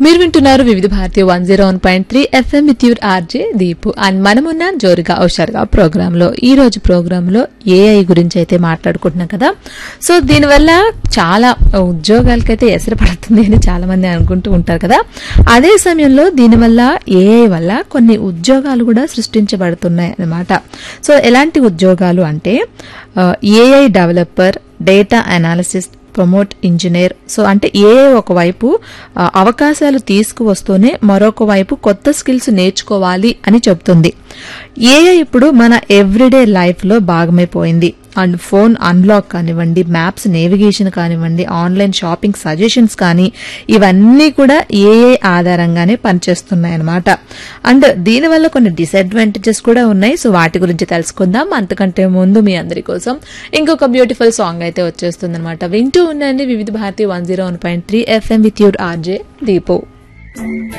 మీరు వింటున్నారు Vividh Bharati one zero one point three FM with your RJ Deepu and మనమున్న జోరుగా హుషారుగా ప్రోగ్రామ్ లో ఈ రోజు ప్రోగ్రామ్ లో ఏఐ గురించి అయితే మాట్లాడుకుంటున్నాం కదా సో దీనివల్ల చాలా ఉద్యోగాలకైతే ఎసరు పడుతుంది అని చాలా మంది అనుకుంటూ ఉంటారు కదా అదే సమయంలో దీనివల్ల ఏఐ వల్ల కొన్ని ఉద్యోగాలు కూడా సృష్టించబడుతున్నాయి అన్నమాట సో ఎలాంటి ఉద్యోగాలు అంటే AI developer data analysis prompt engineer so అంటే ఏ ఒకవైపు ఆ, అవకాశాలు తీసుకువస్తూనే మరొక వైపు కొత్త స్కిల్స్ నేర్చుకోవాలి అని చెప్తుంది ఏఐ ఇప్పుడు మన ఎవ్రీడే లైఫ్లో భాగమైపోయింది అండ్ ఫోన్ అన్లాక్ కానివ్వండి మ్యాప్స్ నేవిగేషన్ కానివ్వండి ఆన్లైన్ షాపింగ్ సజెషన్స్ కానీ ఇవన్నీ కూడా ఏఐ ఆధారంగానే పనిచేస్తున్నాయి అనమాట అండ్ దీనివల్ల కొన్ని డిసడ్వాంటేజెస్ కూడా ఉన్నాయి సో వాటి గురించి తెలుసుకుందాం అంతకంటే ముందు మీ అందరి కోసం ఇంకొక బ్యూటిఫుల్ సాంగ్ అయితే వచ్చేస్తుంది అనమాట వింటూ ఉండండి Vividh Bharati one zero one point three FM with your RJ దీపో